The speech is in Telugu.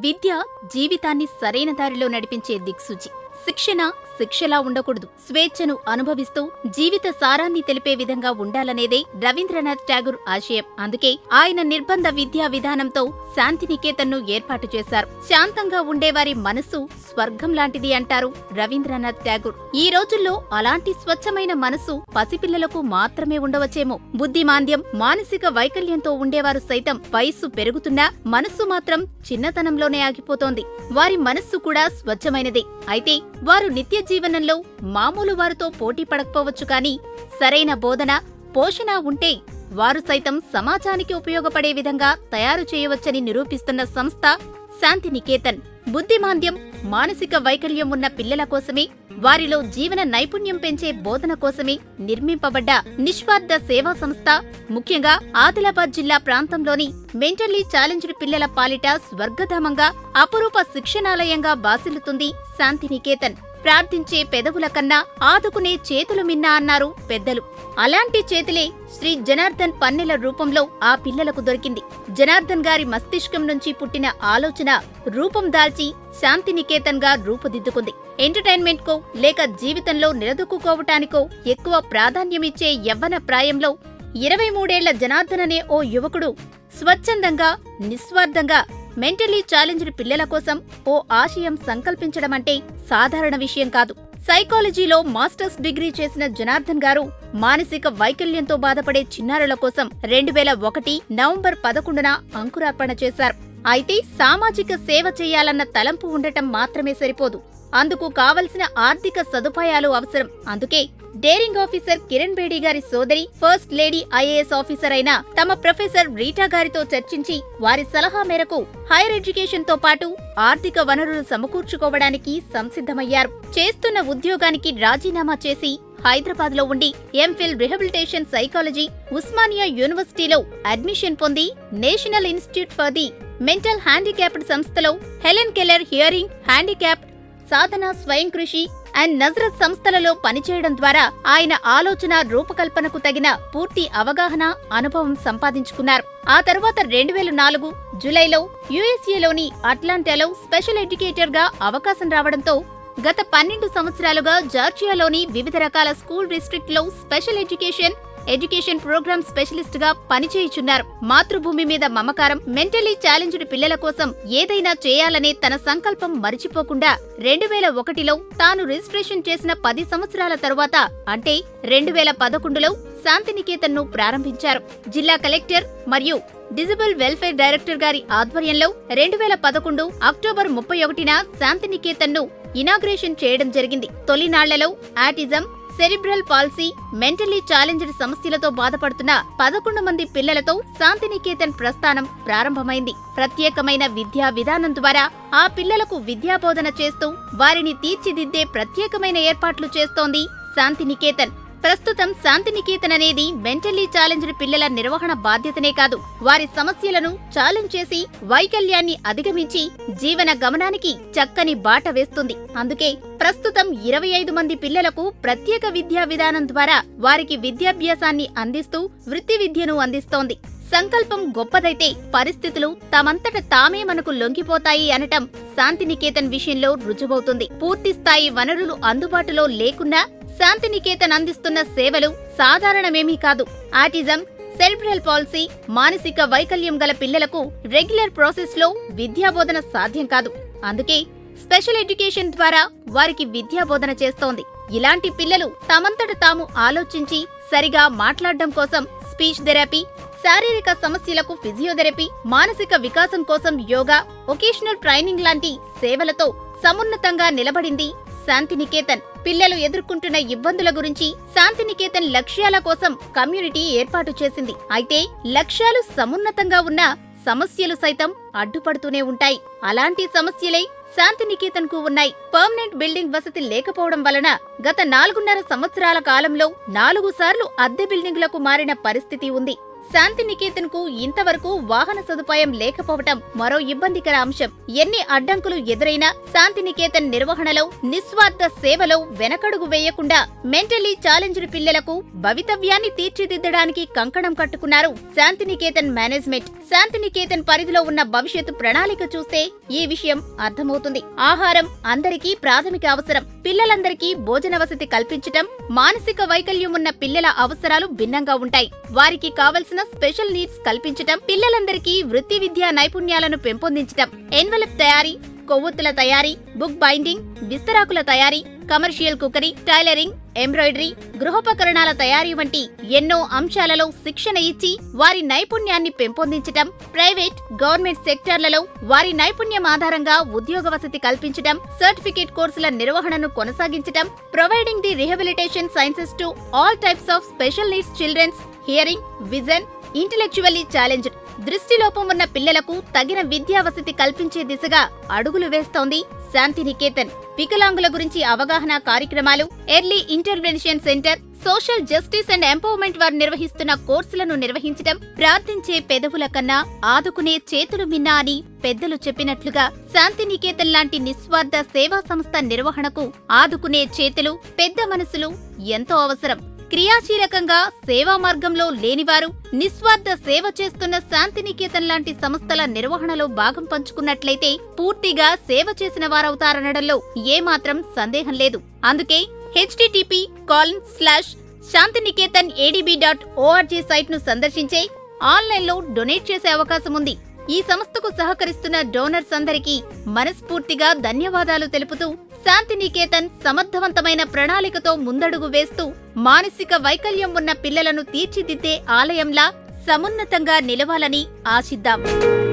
విద్య జీవితాన్ని సరైన దారిలో నడిపించే దిక్సూచి శిక్షణ శిక్షలా ఉండకూడదు స్వేచ్ఛను అనుభవిస్తూ జీవిత సారాన్ని తెలిపే విధంగా ఉండాలనేదే రవీంద్రనాథ్ ఠాగూర్ ఆశయం అందుకే ఆయన నిర్బంధ విద్యా విధానంతో శాంతినికేతన్ను ఏర్పాటు చేశారు శాంతంగా ఉండేవారి మనస్సు స్వర్గం లాంటిది అంటారు రవీంద్రనాథ్ ఠాగూర్ ఈ రోజుల్లో అలాంటి స్వచ్ఛమైన మనస్సు పసిపిల్లలకు మాత్రమే ఉండవచ్చేమో బుద్ధిమాంద్యం మానసిక వైకల్యంతో ఉండేవారు సైతం వయస్సు పెరుగుతున్నా మనస్సు మాత్రం చిన్నతనంలోనే ఆగిపోతోంది వారి మనస్సు కూడా స్వచ్ఛమైనదే అయితే వారు నిత్య జీవనంలో మామూలు వారితో పోటీ పడకపోవచ్చు కానీ సరైన బోధన పోషణ ఉంటే వారు సైతం సమాజానికి ఉపయోగపడే విధంగా తయారు చేయవచ్చని నిరూపిస్తున్న సంస్థ శాంతినికేతన్ బుద్ధిమాంద్యం మానసిక వైకల్యం ఉన్న పిల్లల కోసమే వారిలో జీవన నైపుణ్యం పెంచే బోధన కోసమే నిర్మింపబడ్డ నిస్వార్థ సేవా సంస్థ ముఖ్యంగా ఆదిలాబాద్ జిల్లా ప్రాంతంలోని మెంటల్లీ ఛాలెంజ్డ్ పిల్లల పాలిట స్వర్గధామంగా అపురూప శిక్షణాలయంగా బాసిల్లుతుంది శాంతినికేతన్ ప్రార్థించే పెదవుల కన్నా ఆదుకునే చేతులు మిన్నా అన్నారు పెద్దలు అలాంటి చేతులే శ్రీ జనార్దన్ పన్నెల రూపంలో ఆ పిల్లలకు దొరికింది జనార్దన్ గారి మస్తిష్కం నుంచి పుట్టిన ఆలోచన రూపం దాల్చి శాంతినికేతన్ గా రూపుదిద్దుకుంది ఎంటర్టైన్మెంట్ కో లేక జీవితంలో నిలదొక్కుకోవటానికో ఎక్కువ ప్రాధాన్యమిచ్చే యవ్వన ప్రాయంలో ఇరవై మూడేళ్ల జనార్దన్ అనే ఓ యువకుడు స్వచ్ఛందంగా నిస్వార్థంగా మెంటలీ ఛాలెంజ్డ్ పిల్లల కోసం ఓ ఆశయం సంకల్పించడమంటే సాధారణ విషయం కాదు సైకాలజీలో మాస్టర్స్ డిగ్రీ చేసిన జనార్దన్ గారు మానసిక వైకల్యంతో బాధపడే చిన్నారుల కోసం రెండు వేల ఒకటి నవంబర్ పదకొండున అంకురార్పణ చేశారు అయితే సామాజిక సేవ చేయాలన్న తలంపు ఉండటం మాత్రమే సరిపోదు అందుకు కావలసిన ఆర్థిక సదుపాయాలు అవసరం అందుకే డేరింగ్ ఆఫీసర్ కిరణ్ బేడి గారి సోదరి ఫస్ట్ లేడీ ఐఏఎస్ ఆఫీసర్ అయిన తమ ప్రొఫెసర్ రీటా గారితో చర్చించి వారి సలహా మేరకు హైయర్ ఎడ్యుకేషన్ తో పాటు ఆర్థిక వనరులు సమకూర్చుకోవడానికి సంసిద్ధమయ్యారు చేస్తున్న ఉద్యోగానికి రాజీనామా చేసి హైదరాబాద్ లో ఉండి ఎంఫిల్ రిహబిలిటేషన్ సైకాలజీ ఉస్మానియా యూనివర్సిటీలో అడ్మిషన్ పొంది national institute for the mental handicapped సంస్థలో హెలెన్ కెల్లర్ హియరింగ్ హ్యాండిక్యాప్డ్ సాధన స్వయం కృషి అండ్ నజరత్ సంస్థలలో పనిచేయడం ద్వారా ఆయన ఆలోచన రూపకల్పనకు తగిన పూర్తి అవగాహన అనుభవం సంపాదించుకున్నారు ఆ తర్వాత రెండు వేల నాలుగు జులైలో యుఎస్ఏలోని అట్లాంటాలో స్పెషల్ ఎడ్యుకేటర్ గా అవకాశం రావడంతో గత పన్నెండు సంవత్సరాలుగా జార్జియాలోని వివిధ రకాల స్కూల్ డిస్ట్రిక్ట్ లో special education education programme specialist గా పనిచేయుచున్నారు మాతృభూమి మీద మమకారం మెంటలీ ఛాలెంజ్డ్ పిల్లల కోసం ఏదైనా చేయాలనే తన సంకల్పం మరిచిపోకుండా రెండు వేల ఒకటిలో తాను రిజిస్ట్రేషన్ చేసిన పది సంవత్సరాల తరువాత అంటే రెండు వేల పదకొండులో శాంతినికేతన్ను ప్రారంభించారు జిల్లా కలెక్టర్ మరియు డిజిబుల్ వెల్ఫేర్ డైరెక్టర్ గారి ఆధ్వర్యంలో రెండు వేల పదకొండు అక్టోబర్ ముప్పై ఒకటిన శాంతినికేతన్ను ఇనాగ్రేషన్ చేయడం జరిగింది తొలినాళ్లలో autism cerebral palsy mentally challenged సమస్యలతో బాధపడుతున్న పదకొండు మంది పిల్లలతో శాంతినికేతన్ ప్రస్థానం ప్రారంభమైంది ప్రత్యేకమైన విద్యా విధానం ద్వారా ఆ పిల్లలకు విద్యాబోధన చేస్తూ వారిని తీర్చిదిద్దే ప్రత్యేకమైన ఏర్పాట్లు చేస్తోంది శాంతినికేతన్ ప్రస్తుతం శాంతినికేతన్ అనేది మెంటల్లీ ఛాలెంజ్డ్ పిల్లల నిర్వహణ బాధ్యతనే కాదు వారి సమస్యలను ఛాలెంజ్ చేసి వైకల్యాన్ని అధిగమించి జీవన గమనానికి చక్కని బాట వేస్తుంది అందుకే ప్రస్తుతం ఇరవై ఐదు మంది పిల్లలకు ప్రత్యేక విద్యా విధానం ద్వారా వారికి విద్యాభ్యాసాన్ని అందిస్తూ వృత్తి విద్యను అందిస్తోంది సంకల్పం గొప్పదైతే పరిస్థితులు తమంతట తామే మనకు లొంగిపోతాయి అనటం శాంతినికేతన్ విషయంలో రుజువవుతుంది పూర్తి స్థాయి వనరులు అందుబాటులో లేకున్నా శాంతినికేతన్ అందిస్తున్న సేవలు సాధారణమేమీ కాదు ఆటిజం సెరిబ్రల్ పాలసీ మానసిక వైకల్యం గల పిల్లలకు రెగ్యులర్ ప్రాసెస్ లో విద్యాబోధన సాధ్యం కాదు అందుకే స్పెషల్ ఎడ్యుకేషన్ ద్వారా వారికి విద్యాబోధన చేస్తోంది ఇలాంటి పిల్లలు తమంతట తాము ఆలోచించి సరిగా మాట్లాడడం కోసం స్పీచ్ థెరపీ శారీరక సమస్యలకు ఫిజియోథెరపీ మానసిక వికాసం కోసం యోగా ఒకేషనల్ ట్రైనింగ్ లాంటి సేవలతో సమున్నతంగా నిలబడింది శాంతినికేతన్ పిల్లలు ఎదుర్కొంటున్న ఇబ్బందుల గురించి శాంతినికేతన్ లక్ష్యాల కోసం కమ్యూనిటీ ఏర్పాటు చేసింది అయితే లక్ష్యాలు సమున్నతంగా ఉన్న సమస్యలు సైతం అడ్డుపడుతూనే ఉంటాయి అలాంటి సమస్యలే శాంతినికేతన్ కు ఉన్నాయి పర్మనెంట్ బిల్డింగ్ వసతి లేకపోవడం వలన గత నాలుగున్నర సంవత్సరాల కాలంలో నాలుగు సార్లు అద్దె బిల్డింగులకు మారిన పరిస్థితి ఉంది శాంతినికేతన్ కు ఇంతవరకు వాహన సదుపాయం లేకపోవటం మరో ఇబ్బందికర అంశం ఎన్ని అడ్డంకులు ఎదురైనా శాంతినికేతన్ నిర్వహణలో నిస్వార్థ సేవలో వెనకడుగు వేయకుండా మెంటలీ ఛాలెంజ్డ్ పిల్లలకు భవితవ్యాన్ని తీర్చిదిద్దడానికి కంకణం కట్టుకున్నారు శాంతినికేతన్ మేనేజ్మెంట్ శాంతినికేతన్ పరిధిలో ఉన్న భవిష్యత్తు ప్రణాళిక చూస్తే ఈ విషయం అర్థమవుతుంది ఆహారం అందరికీ ప్రాథమిక అవసరం పిల్లలందరికీ భోజన వసతి కల్పించటం మానసిక వైకల్యం ఉన్న పిల్లల అవసరాలు భిన్నంగా ఉంటాయి వారికి కావలసిన స్పెషల్ నీడ్స్ కల్పించటం పిల్లలందరికీ వృత్తి విద్యా నైపుణ్యాలను పెంపొందించటం ఎన్వలప్ తయారీ కొవ్వొత్తుల తయారీ బుక్ బైండింగ్ విస్తరాకుల తయారీ కమర్షియల్ కుకరీ టైలరింగ్ ఎంబ్రాయిడరీ గృహోపకరణాల తయారీ వంటి ఎన్నో అంశాలలో శిక్షణ ఇచ్చి వారి నైపుణ్యాన్ని పెంపొందించటం ప్రైవేట్ గవర్నమెంట్ సెక్టార్లలో వారి నైపుణ్యం ఆధారంగా ఉద్యోగ వసతి కల్పించటం సర్టిఫికేట్ కోర్సుల నిర్వహణను కొనసాగించటం providing the rehabilitation sciences to all types of special needs childrens hearing vision intellectually challenged దృష్టిలోపం ఉన్న పిల్లలకు తగిన విద్యా వసతి కల్పించే దిశగా అడుగులు వేస్తోంది శాంతినికేతన్ వికలాంగుల గురించి అవగాహన కార్యక్రమాలు early intervention centre social justice and empowerment వారు నిర్వహిస్తున్న కోర్సులను నిర్వహించడం ప్రార్థించే పెదవుల కన్నా ఆదుకునే చేతులు మిన్నా అని పెద్దలు చెప్పినట్లుగా శాంతినికేతన్ లాంటి నిస్వార్థ సేవా సంస్థ నిర్వహణకు ఆదుకునే చేతులు పెద్ద మనసులు ఎంతో అవసరం క్రియాశీలకంగా సేవా మార్గంలో లేనివారు నిస్వార్థ సేవ చేస్తున్న శాంతినికేతన్ లాంటి సంస్థల నిర్వహణలో భాగం పంచుకున్నట్లయితే పూర్తిగా సేవ చేసిన వారవుతారనడంలో ఏమాత్రం సందేహం లేదు అందుకే HTTP colon slash Shantiniketan ADB dot ORG site ను సందర్శించే ఆన్లైన్లో డొనేట్ చేసే అవకాశం ఉంది ఈ సంస్థకు సహకరిస్తున్న డోనర్స్ అందరికీ మనస్ఫూర్తిగా ధన్యవాదాలు తెలుపుతూ శాంతినికేతన్ సమర్థవంతమైన ప్రణాళికతో ముందడుగు వేస్తూ మానసిక వైకల్యం ఉన్న పిల్లలను తీర్చిదిద్దే ఆలయంలా సమున్నతంగా నిలవాలని ఆశిద్దాం